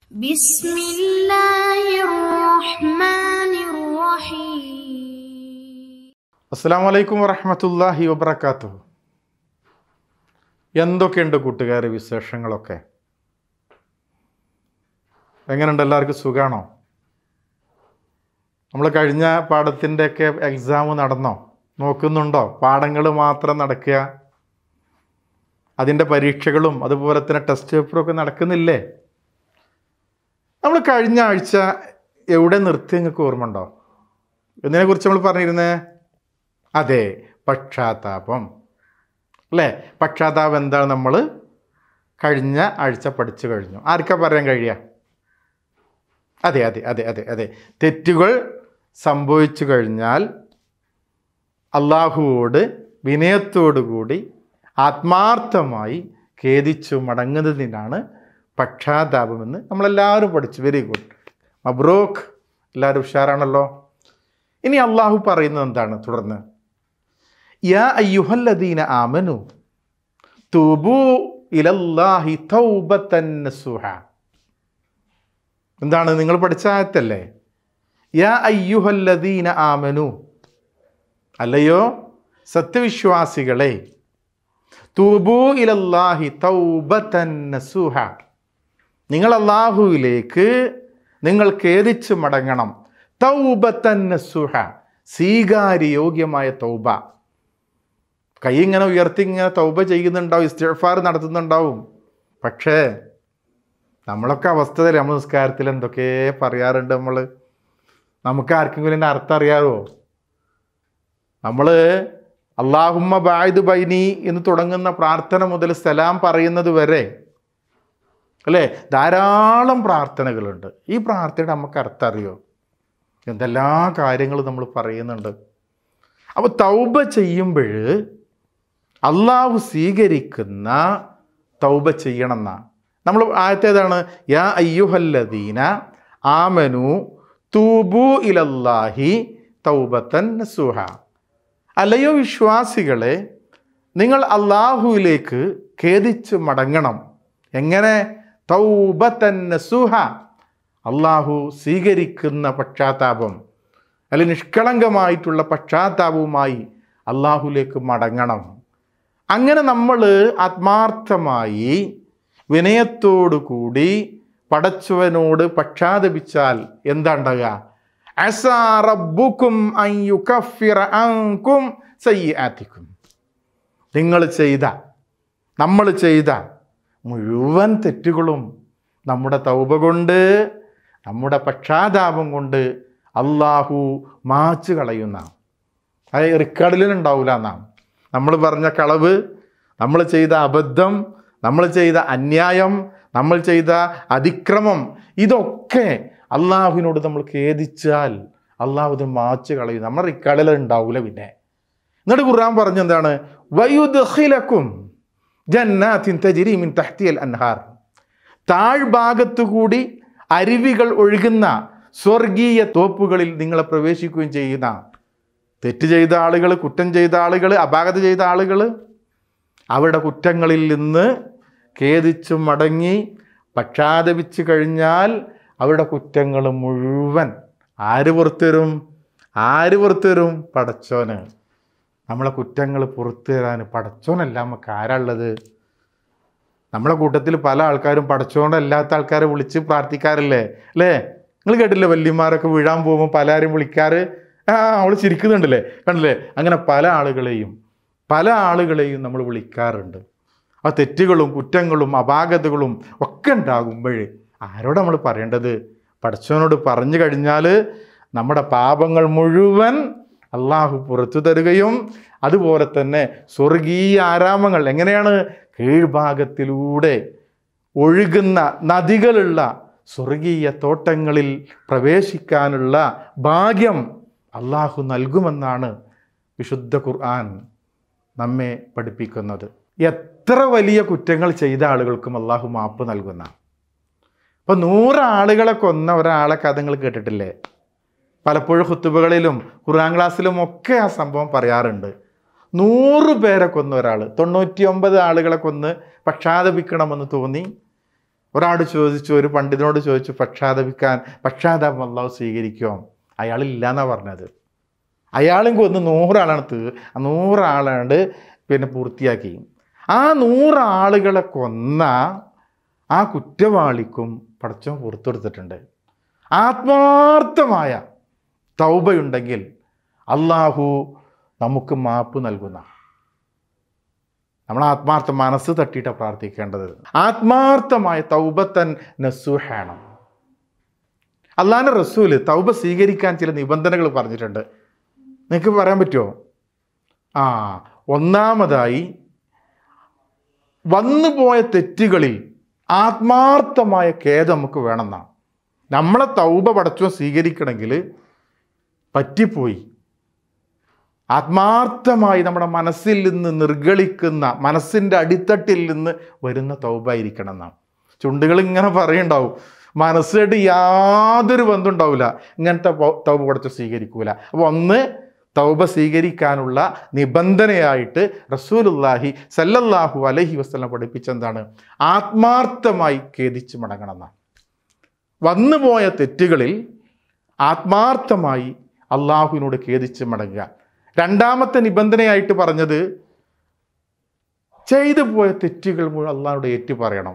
بسم الله الرحمن الرحيم അസ്സാം വലൈക്കും വറഹമത്തല്ലാഹി വബർക്കാത്തു എന്തൊക്കെയുണ്ട് കൂട്ടുകാർ വിശേഷങ്ങളൊക്കെ എങ്ങനെയുണ്ട് എല്ലാവർക്കും സുഖമാണോ നമ്മൾ കഴിഞ്ഞ പാഠത്തിൻ്റെയൊക്കെ എക്സാം നടന്നോ നോക്കുന്നുണ്ടോ പാഠങ്ങൾ മാത്രം നടക്കുക അതിൻ്റെ പരീക്ഷകളും അതുപോലെ തന്നെ ടെസ്റ്റ് പേപ്പറും ഒക്കെ നടക്കുന്നില്ലേ നമ്മൾ കഴിഞ്ഞ ആഴ്ച എവിടെ നിർത്തി നിങ്ങൾക്ക് ഓർമ്മ ഉണ്ടോ ഇതിനെക്കുറിച്ച് നമ്മൾ പറഞ്ഞിരുന്നേ അതെ പക്ഷാതാപം അല്ലേ പക്ഷാതാപം എന്താണ് നമ്മൾ കഴിഞ്ഞ ആഴ്ച പഠിച്ചു കഴിഞ്ഞു ആർക്കാ പറയാൻ കഴിയുക അതെ അതെ അതെ അതെ അതെ തെറ്റുകൾ സംഭവിച്ചു കഴിഞ്ഞാൽ അള്ളാഹുവോട് വിനയത്തോടു കൂടി ആത്മാർത്ഥമായി ഖേദിച്ചു മടങ്ങുന്നതിനാണ് പക്ഷാതാപമെന്ന് നമ്മളെല്ലാവരും പഠിച്ചു വെരി ഗുഡ് മബ്രൂഖ് എല്ലാവരും ഉഷാറാണല്ലോ ഇനി അള്ളാഹു പറയുന്നത് എന്താണ് തുടർന്ന് യാ അയ്യുഹല്ലദീന ആമനു തൂബു ഇലല്ലാഹി തൗബത്തൻ നസുഹ എന്താണ് നിങ്ങൾ പഠിച്ച ആയത്തല്ലേ യാ അയ്യുഹല്ലദീന ആമനു അല്ലയോ സത്യവിശ്വാസികളെ തൂബു ഇലല്ലാഹി തൗബത്തൻ നസുഹ നിങ്ങൾ അള്ളാഹുവിലേക്ക് നിങ്ങൾ ഖേദിച്ച് മടങ്ങണം തൗബത്തൻ നസുഹ സ്വീകാര്യയോഗ്യമായ തൗബ കൈ ഇങ്ങനെ ഉയർത്തി ഇങ്ങനെ തൗബ ചെയ്യുന്നുണ്ടാവും ഇസ്തിഫാർ നടത്തുന്നുണ്ടാവും പക്ഷേ നമ്മളൊക്കെ അവസ്ഥ തരാം നമ്മൾ നിസ്കാരത്തിൽ എന്തൊക്കെ പറയാറുണ്ട് നമ്മൾ നമുക്ക് ആർക്കെങ്കിലും എൻ്റെ അർത്ഥം അറിയാമോ നമ്മൾ അള്ളാഹുമ്മ ബായിദ് ബൈനി എന്ന് തുടങ്ങുന്ന പ്രാർത്ഥന മുതൽ സലാം പറയുന്നത് വരെ അല്ലേ ധാരാളം പ്രാർത്ഥനകളുണ്ട് ഈ പ്രാർത്ഥനയുടെ നമുക്ക് അർത്ഥം അറിയോ എന്തെല്ലാ കാര്യങ്ങളും നമ്മൾ പറയുന്നുണ്ട് അപ്പോൾ തൗബ ചെയ്യുമ്പോൾ അള്ളാഹു സ്വീകരിക്കുന്ന തൗബ ചെയ്യണം എന്നാ നമ്മൾ ആയത്തേതാണ് യാ അയ്യുഹല്ലദീന ആമനു തൂബു ഇലല്ലാഹി തൗബത്തൻ നസുഹ അല്ലയോ വിശ്വാസികളെ നിങ്ങൾ അള്ളാഹുവിലേക്ക് ഖേദിച്ച് മടങ്ങണം എങ്ങനെ തൗബത്തൻ നസുഹ അള്ളാഹു സ്വീകരിക്കുന്ന പക്ഷാതാപം അല്ലെ നിഷ്കളങ്കമായിട്ടുള്ള പക്ഷാതാപവുമായി അള്ളാഹുലേക്ക് മടങ്ങണം അങ്ങനെ നമ്മൾ ആത്മാർത്ഥമായി വിനയത്തോടു കൂടി പടച്ചവനോട് പക്ഷാതപിച്ചാൽ എന്താ ഉണ്ടാകുക അസാ റബ്ബുക്കും അൻ യുകഫിറ അൻകും സയ്യിആത്തിക്കും നിങ്ങൾ ചെയ്ത നമ്മൾ ചെയ്ത മുഴുവൻ തെറ്റുകളും നമ്മുടെ തൗബ കൊണ്ട് നമ്മുടെ പക്ഷാതാപം കൊണ്ട് അള്ളാഹു മാച്ച് കളയുന്ന അത് റെക്കോർഡിലുണ്ടാവില്ല എന്നാണ് നമ്മൾ പറഞ്ഞ കളവ് നമ്മൾ ചെയ്ത അബദ്ധം നമ്മൾ ചെയ്ത അന്യായം നമ്മൾ ചെയ്ത അതിക്രമം ഇതൊക്കെ അള്ളാഹുവിനോട് നമ്മൾ ഖേദിച്ചാൽ അള്ളാഹു ഇത് മാച്ച് കളയും നമ്മുടെ റെക്കോർഡിൽ ഉണ്ടാവില്ല പിന്നെ എന്നിട്ട് ഖുർആൻ പറഞ്ഞെന്താണ് വയുദ്ഖിലക്കും ജന്നാത്തിൻ തജ്രി മിൻ തഹ്തിയൽ അൻഹാർ താഴ്ഭാഗത്തു കൂടി അരുവികൾ ഒഴുകുന്ന സ്വർഗീയ തോപ്പുകളിൽ നിങ്ങളെ പ്രവേശിക്കുകയും ചെയ്യുന്ന തെറ്റ് ചെയ്ത ആളുകൾ കുറ്റം ചെയ്ത ആളുകൾ അപാകത ചെയ്ത ആളുകൾ അവരുടെ കുറ്റങ്ങളിൽ നിന്ന് ഖേദിച്ചു മടങ്ങി പക്ഷാതപിച്ച് കഴിഞ്ഞാൽ അവരുടെ കുറ്റങ്ങൾ മുഴുവൻ ആര് പുറത്തുവരും ആര് പുറത്തുവരും പടച്ചോന് നമ്മളെ കുറ്റങ്ങൾ പുറത്തു തരാൻ പടച്ചോനല്ല നമുക്ക് ആരാളുള്ളത് നമ്മളെ കൂട്ടത്തിൽ പല ആൾക്കാരും പടച്ചോണ്ടല്ലാത്ത ആൾക്കാരെ വിളിച്ച് പ്രാർത്ഥിക്കാറില്ലേ അല്ലേ നിങ്ങൾ കേട്ടില്ലേ വല്യമാരൊക്കെ വീഴാൻ പോകുമ്പോൾ പലരും വിളിക്കാറ് ആ അവൾ ചിരിക്കുന്നുണ്ടല്ലേ കണ്ടില്ലേ അങ്ങനെ പല ആളുകളെയും പല ആളുകളെയും നമ്മൾ വിളിക്കാറുണ്ട് ആ തെറ്റുകളും കുറ്റങ്ങളും അപാകതകളും ഒക്കെ ഉണ്ടാകുമ്പോഴേ ആരോട് നമ്മൾ പറയേണ്ടത് പടച്ചവനോട് പറഞ്ഞു കഴിഞ്ഞാൽ നമ്മുടെ പാപങ്ങൾ മുഴുവൻ അള്ളാഹു പുറത്തു തരുകയും അതുപോലെ തന്നെ സ്വർഗീയ ആരാമങ്ങൾ എങ്ങനെയാണ് കീഴ്ഭാഗത്തിലൂടെ ഒഴുകുന്ന നദികളുള്ള സ്വർഗീയ തോട്ടങ്ങളിൽ പ്രവേശിക്കാനുള്ള ഭാഗ്യം അള്ളാഹു നൽകുമെന്നാണ് വിശുദ്ധ ഖുർആൻ നമ്മെ പഠിപ്പിക്കുന്നത് എത്ര വലിയ കുറ്റങ്ങൾ ചെയ്ത ആളുകൾക്കും അള്ളാഹു മാപ്പ് നൽകുന്ന അപ്പോൾ നൂറ് ആളുകളെ കൊന്ന ഒരാളെ കഥ നിങ്ങൾ കേട്ടിട്ടില്ലേ പലപ്പോഴും ഹുത്തുബകളിലും ഖുർആൻ ക്ലാസ്സിലും ഒക്കെ ആ സംഭവം പറയാറുണ്ട് നൂറ് പേരെ കൊന്ന ഒരാൾ തൊണ്ണൂറ്റി ഒമ്പത് ആളുകളെ കൊന്ന് പക്ഷാതപിക്കണമെന്ന് തോന്നി ഒരാട് ചോദിച്ചു ഒരു പണ്ഡിതനോട് ചോദിച്ചു പക്ഷാതപിക്കാൻ പക്ഷാതാപം അള്ളാഹു സ്വീകരിക്കുമോ അയാളില്ല എന്നാണ് പറഞ്ഞത് അയാളും കൊന്ന് നൂറാളാണ് തീ ആ നൂറാളാണ്ട് പിന്നെ പൂർത്തിയാക്കി ആ നൂറാളുകളെ കൊന്ന ആ കുറ്റവാളിക്കും പടച്ചോൻ പുറത്തെടുത്തിട്ടുണ്ട് ആത്മാർത്ഥമായ തൗബയുണ്ടെങ്കിൽ അള്ളാഹു നമുക്ക് മാപ്പ് നൽകുന്ന നമ്മൾ ആത്മാർത്ഥ മനസ്സ് തട്ടിയിട്ടാണ് പ്രാർത്ഥിക്കേണ്ടത് ആത്മാർത്ഥമായ തൗബത്തൻ നസുഹാണ് അള്ളാഹിൻ്റെ റസൂല് തൗബ സ്വീകരിക്കാൻ ചില നിബന്ധനകൾ പറഞ്ഞിട്ടുണ്ട് നിങ്ങൾക്ക് പറയാൻ പറ്റുമോ ആ ഒന്നാമതായി വന്നുപോയ തെറ്റുകളിൽ ആത്മാർത്ഥമായ ഖേദം നമുക്ക് വേണമെന്നാണ് നമ്മളെ തൗബ പടച്ചോ സ്വീകരിക്കണമെങ്കിൽ പറ്റിപ്പോയി ആത്മാർത്ഥമായി നമ്മുടെ മനസ്സിൽ നിന്ന് നിർഗളിക്കുന്ന മനസ്സിൻ്റെ അടിത്തട്ടിൽ നിന്ന് വരുന്ന തൗബായിരിക്കണം എന്നാണ് ചുണ്ടുകൾ ഇങ്ങനെ പറയുണ്ടാവും മനസ്സായിട്ട് യാതൊരു ബന്ധം ഉണ്ടാവില്ല ഇങ്ങനത്തെ പ- തൗബ പടച്ച് സ്വീകരിക്കൂല അപ്പോൾ ഒന്ന് തൗബ സ്വീകരിക്കാനുള്ള നിബന്ധനയായിട്ട് റസൂലുല്ലാഹി സല്ലല്ലാഹു അലൈഹി വസ്ലം പഠിപ്പിച്ചെന്താണ് ആത്മാർത്ഥമായി ഖേദിച്ച് മടങ്ങണം എന്നാണ് വന്നുപോയ തെറ്റുകളിൽ ആത്മാർത്ഥമായി അള്ളാഹുവിനോട് ഖേദിച്ച് മടങ്ങുക രണ്ടാമത്തെ നിബന്ധനയായിട്ട് പറഞ്ഞത് ചെയ്തു പോയ തെറ്റുകൾ മുഴുവൻ അള്ളാഹുടെ ഏറ്റു പറയണം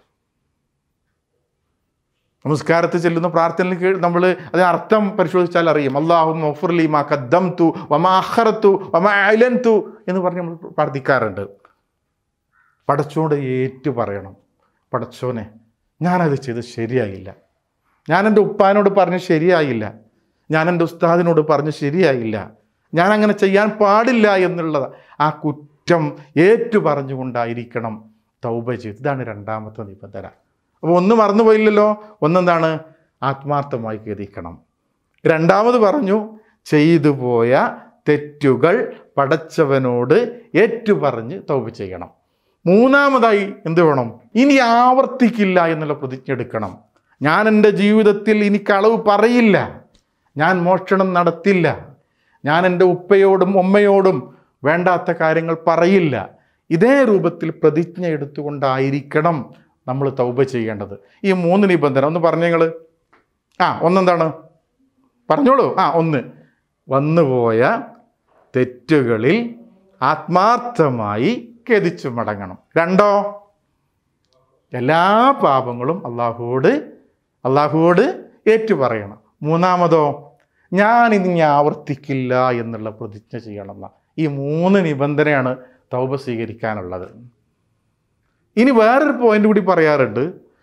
നമസ്കാരത്തിൽ ചെല്ലുന്ന പ്രാർത്ഥനയിൽ നമ്മൾ അതിന് അർത്ഥം പരിശോധിച്ചാൽ അറിയും അള്ളാഹു മഫുർലി മാ കദ്ദം തു വമാ അഹറത്തു വമാ അലൻ തു എന്ന് പറഞ്ഞ് നമ്മൾ പ്രാർത്ഥിക്കാറുണ്ട് പടച്ചോട് ഏറ്റു പറയണം പടച്ചോനെ ഞാനത് ചെയ്ത് ശരിയായില്ല ഞാൻ എൻ്റെ ഉപ്പാനോട് പറഞ്ഞ് ശരിയായില്ല ഞാൻ എൻ്റെ ഉസ്താദിനോട് പറഞ്ഞ് ശരിയായില്ല ഞാൻ അങ്ങനെ ചെയ്യാൻ പാടില്ല എന്നുള്ള ആ കുറ്റം ഏറ്റു പറഞ്ഞുകൊണ്ടായിരിക്കണം തൗബ ചെയ്ത് ഇതാണ് രണ്ടാമത്തെ നിബന്ധന അപ്പോൾ ഒന്ന് മറന്നുപോയില്ലല്ലോ ഒന്നെന്താണ് ആത്മാർത്ഥമായി ഖേദിക്കണം രണ്ടാമത് പറഞ്ഞു ചെയ്തു പോയ തെറ്റുകൾ പടച്ചവനോട് ഏറ്റുപറഞ്ഞ് തൗബ ചെയ്യണം മൂന്നാമതായി എന്ത് വേണം ഇനി ആവർത്തിക്കില്ല എന്നുള്ള പ്രതിജ്ഞ എടുക്കണം ഞാൻ എൻ്റെ ജീവിതത്തിൽ ഇനി കളവ് പറയില്ല ഞാൻ മോഷണം നടത്തില്ല ഞാൻ എൻ്റെ ഉപ്പയോടും ഉമ്മയോടും വേണ്ടാത്ത കാര്യങ്ങൾ പറയില്ല ഇതേ രൂപത്തിൽ പ്രതിജ്ഞ എടുത്തുകൊണ്ടായിരിക്കണം നമ്മൾ തൗബ ചെയ്യേണ്ടത് ഈ മൂന്ന് നിബന്ധന ഒന്ന് പറഞ്ഞു നിങ്ങൾ ആ ഒന്നെന്താണ് പറഞ്ഞോളൂ ആ ഒന്ന് വന്നുപോയ തെറ്റുകളിൽ ആത്മാർത്ഥമായി ഖേദിച്ചു മടങ്ങണം രണ്ടോ എല്ലാ പാപങ്ങളും അള്ളാഹുവോട് അള്ളാഹുവോട് ഏറ്റുപറയണം മൂന്നാമതോ ഞാൻ ഇനി ആവർത്തിക്കില്ല എന്നുള്ള പ്രതിജ്ഞ ചെയ്യണം എന്നാ ഈ മൂന്ന് നിബന്ധനയാണ് തൗബ സ്വീകരിക്കാനുള്ളത് ഇനി വേറൊരു പോയിന്റ് കൂടി പറയാറുണ്ട്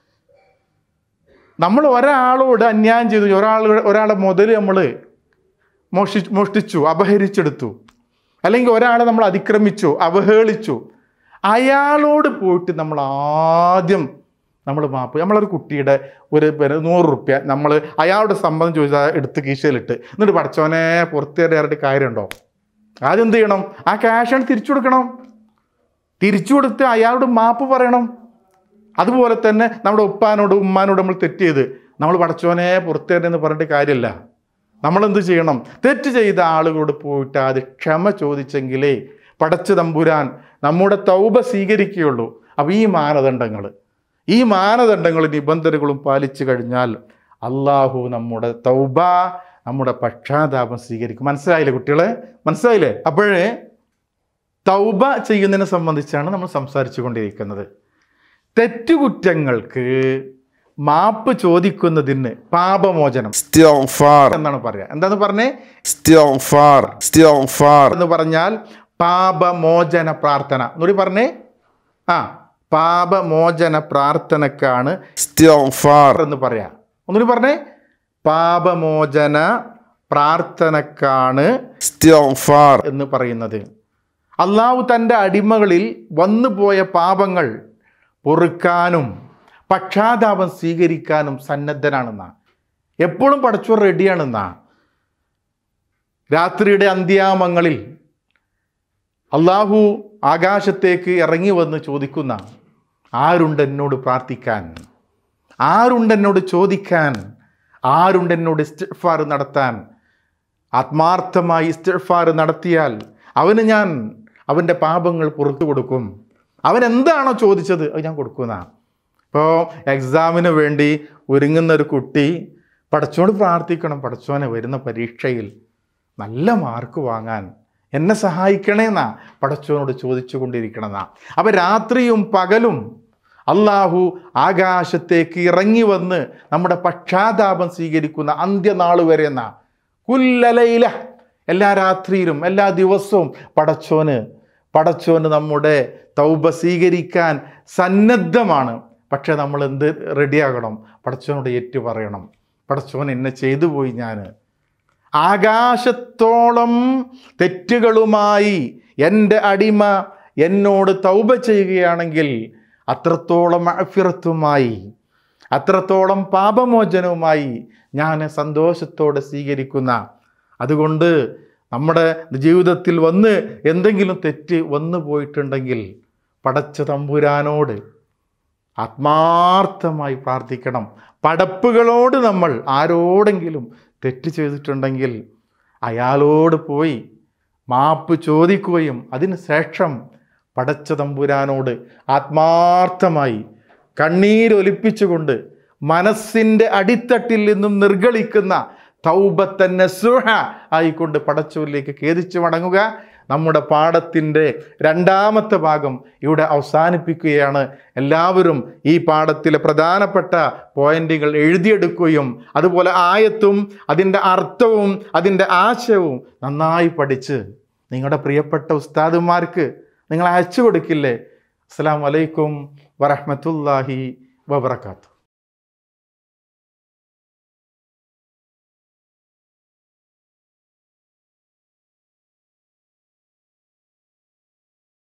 നമ്മൾ ഒരാളോട് അന്യായം ചെയ്തു ഒരാൾ ഒരാളെ മുതൽ നമ്മൾ മോഷി മോഷ്ടിച്ചു അപഹരിച്ചെടുത്തു അല്ലെങ്കിൽ ഒരാളെ നമ്മൾ അതിക്രമിച്ചു അവഹേളിച്ചു അയാളോട് പോയിട്ട് നമ്മൾ ആദ്യം നമ്മൾ മാപ്പ് നമ്മളൊരു കുട്ടിയുടെ ഒരു പിന്നെ നൂറ് റുപ്യ നമ്മൾ അയാളുടെ സമ്മതം ചോദിച്ചാൽ എടുത്ത് കീശയിലിട്ട് എന്നിട്ട് പഠിച്ചവനെ പുറത്തേറിയാറുടെ കാര്യമുണ്ടോ ആദ്യം എന്ത് ചെയ്യണം ആ ക്യാഷാണ് തിരിച്ചു കൊടുക്കണം തിരിച്ചു കൊടുത്ത് അയാളോട് മാപ്പ് പറയണം അതുപോലെ തന്നെ നമ്മുടെ ഉപ്പാനോട് ഉമ്മാനോട് നമ്മൾ തെറ്റ് ചെയ്ത് നമ്മൾ പടച്ചോനെ പുറത്തേരെന്ന് പറഞ്ഞിട്ട് കാര്യമില്ല നമ്മളെന്ത് ചെയ്യണം തെറ്റ് ചെയ്ത ആളുകളോട് പോയിട്ട് അത് ക്ഷമ ചോദിച്ചെങ്കിലേ പടച്ചു തമ്പുരാൻ നമ്മുടെ തൗബ സ്വീകരിക്കുകയുള്ളൂ അപ്പോൾ ഈ മാനദണ്ഡങ്ങൾ ഈ മാനദണ്ഡങ്ങളും നിബന്ധനകളും പാലിച്ചു കഴിഞ്ഞാൽ അള്ളാഹു നമ്മുടെ തൗബ നമ്മുടെ പക്ഷാതാപം സ്വീകരിക്കും മനസ്സിലായില്ലേ കുട്ടികളെ മനസ്സിലായില്ലേ അപ്പോഴേ തൗബ ചെയ്യുന്നതിനെ സംബന്ധിച്ചാണ് നമ്മൾ സംസാരിച്ചു കൊണ്ടിരിക്കുന്നത് തെറ്റുകുറ്റങ്ങൾക്ക് മാപ്പ് ചോദിക്കുന്നതിന് പാപമോചനം Istighfar, എന്നാണ് പറയുക എന്താന്ന് പറഞ്ഞേ istighfar, istighfar, എന്ന് പറഞ്ഞാൽ പാപമോചന പ്രാർത്ഥന എന്നുകൂടി പറഞ്ഞേ ആ പാപമോചന പ്രാർത്ഥനക്കാണ് istighfar, എന്ന് പറയാം ഒന്നുകൂടി പറഞ്ഞേ പാപമോചന പ്രാർത്ഥനക്കാണ് istighfar, എന്ന് പറയുന്നത് അള്ളാഹു തൻ്റെ അടിമകളിൽ വന്നുപോയ പാപങ്ങൾ പൊറുക്കാനും പക്ഷാതാപം സ്വീകരിക്കാനും സന്നദ്ധനാണെന്നാ എപ്പോഴും പടച്ചോർ റെഡിയാണെന്നാ രാത്രിയുടെ അന്ത്യാമങ്ങളിൽ അള്ളാഹു ആകാശത്തേക്ക് ഇറങ്ങി വന്ന് ചോദിക്കുന്ന ആരുണ്ട് എന്നോട് പ്രാർത്ഥിക്കാൻ ആരുണ്ട് എന്നോട് ചോദിക്കാൻ ആരുണ്ട് എന്നോട് ഇസ്തിഫാർ നടത്താൻ ആത്മാർത്ഥമായി ഇസ്തിഫാർ നടത്തിയാൽ അവന് ഞാൻ അവൻ്റെ പാപങ്ങൾ പുറത്തു കൊടുക്കും അവൻ എന്താണോ ചോദിച്ചത് അത് ഞാൻ കൊടുക്കുന്ന ഇപ്പോൾ എക്സാമിന് വേണ്ടി ഒരുങ്ങുന്ന ഒരു കുട്ടി പടച്ചോട് പ്രാർത്ഥിക്കണം പടച്ചോനെ വരുന്ന പരീക്ഷയിൽ നല്ല മാർക്ക് വാങ്ങാൻ എന്നെ സഹായിക്കണേന്നാ പടച്ചോനോട് ചോദിച്ചു കൊണ്ടിരിക്കണമെന്നാ അപ്പം രാത്രിയും പകലും അള്ളാഹു ആകാശത്തേക്ക് ഇറങ്ങി വന്ന് നമ്മുടെ പക്ഷാതാപം സ്വീകരിക്കുന്ന അന്ത്യനാൾ വരെ എന്നാ കുല്ലലയില എല്ലാ രാത്രിയിലും എല്ലാ ദിവസവും പടച്ചോന് പടച്ചോന് നമ്മുടെ തൗബ സ്വീകരിക്കാൻ സന്നദ്ധമാണ് പക്ഷെ നമ്മൾ എന്ത് റെഡിയാകണം പടച്ചോനോട് ഏറ്റു പറയണം പടച്ചോൻ എന്നെ ചെയ്തു പോയി ഞാൻ ആകാശത്തോളം തെറ്റുകളുമായി എൻ്റെ അടിമ എന്നോട് തൗബ ചെയ്യുകയാണെങ്കിൽ അത്രത്തോളം അഫിറത്തുമായി അത്രത്തോളം പാപമോചനവുമായി ഞാൻ സന്തോഷത്തോടെ സ്വീകരിക്കുന്ന അതുകൊണ്ട് നമ്മുടെ ജീവിതത്തിൽ വന്ന് എന്തെങ്കിലും തെറ്റ് വന്നു പോയിട്ടുണ്ടെങ്കിൽ പടച്ച തമ്പുരാനോട് ആത്മാർത്ഥമായി പ്രാർത്ഥിക്കണം പടപ്പുകളോട് നമ്മൾ ആരോടെങ്കിലും തെറ്റ് ചെയ്തിട്ടുണ്ടെങ്കിൽ അയാളോട് പോയി മാപ്പ് ചോദിക്കുകയും അതിന് ശേഷം പടച്ച തമ്പുരാനോട് ആത്മാർത്ഥമായി കണ്ണീരൊലിപ്പിച്ചുകൊണ്ട് മനസ്സിൻ്റെ അടിത്തട്ടിൽ നിന്നും നിർഗളിക്കുന്ന തൗബത്തന്നെ സുഹ ആയിക്കൊണ്ട് പടച്ചൂരിലേക്ക് ഖേദിച്ചു മടങ്ങുക നമ്മുടെ പാഠത്തിൻ്റെ രണ്ടാമത്തെ ഭാഗം ഇവിടെ അവസാനിപ്പിക്കുകയാണ് എല്ലാവരും ഈ പാഠത്തിലെ പ്രധാനപ്പെട്ട പോയിന്റുകൾ എഴുതിയെടുക്കുകയും അതുപോലെ ആയത്തും അതിൻ്റെ അർത്ഥവും അതിൻ്റെ ആശയവും നന്നായി പഠിച്ച് നിങ്ങളുടെ പ്രിയപ്പെട്ട ഉസ്താദുമാർക്ക് നിങ്ങൾ അയച്ചു കൊടുക്കില്ലേ അസ്സാം വലൈക്കും വറഹമത്തല്ലാഹി വബർക്കാത്തു